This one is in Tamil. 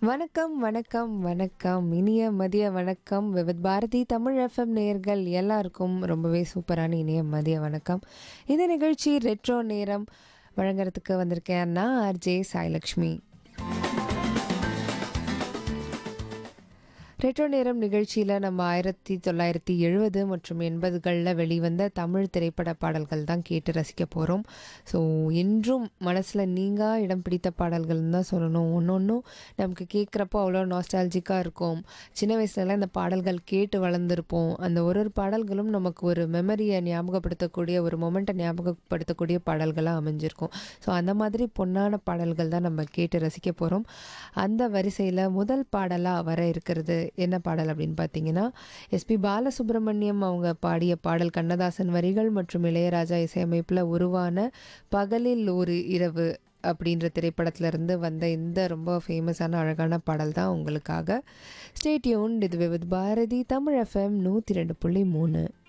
வணக்கம் வணக்கம் வணக்கம் இனிய மதிய வணக்கம் விவித் பாரதி தமிழ் எஃப்எம் நேயர்கள் எல்லாருக்கும் ரொம்பவே சூப்பரான இனிய மதிய வணக்கம் இந்த நிகழ்ச்சி ரெட்ரோ நேரம் வழங்குறதுக்கு வந்திருக்கேன் நான் ஆர்ஜே சாய்லக்ஷ்மி ரெட்ரோ நேரம் நிகழ்ச்சியில் நம்ம ஆயிரத்தி தொள்ளாயிரத்தி எழுபது மற்றும் எண்பதுகளில் வெளிவந்த தமிழ் திரைப்பட பாடல்கள் தான் கேட்டு ரசிக்க போகிறோம் ஸோ இன்றும் மனசில் நீங்கள் இடம் பிடித்த பாடல்கள்னு தான் சொல்லணும் ஒன்று ஒன்றும் நமக்கு கேட்குறப்போ அவ்வளோ நாஸ்டாலஜிக்காக இருக்கும் சின்ன வயசுலலாம் இந்த பாடல்கள் கேட்டு வளர்ந்துருப்போம் அந்த ஒரு ஒரு பாடல்களும் நமக்கு ஒரு மெமரியை ஞாபகப்படுத்தக்கூடிய ஒரு மொமெண்ட்டை ஞாபகப்படுத்தக்கூடிய பாடல்களாக அமைஞ்சிருக்கும் ஸோ அந்த மாதிரி பொன்னான பாடல்கள் தான் நம்ம கேட்டு ரசிக்க போகிறோம் அந்த வரிசையில் முதல் பாடலாக வர இருக்கிறது என்ன பாடல் அப்படின்னு பார்த்தீங்கன்னா எஸ்பி பாலசுப்ரமணியம் அவங்க பாடிய பாடல் கண்ணதாசன் வரிகள் மற்றும் இளையராஜா இசையமைப்பில் உருவான பகலில் ஒரு இரவு அப்படின்ற திரைப்படத்துல இருந்து வந்த இந்த ரொம்ப ஃபேமஸான அழகான பாடல் தான் உங்களுக்காக ஸ்டேட்யூன் இது வித் பாரதி தமிழ் எஃப்எம் நூற்றி ரெண்டு புள்ளி மூணு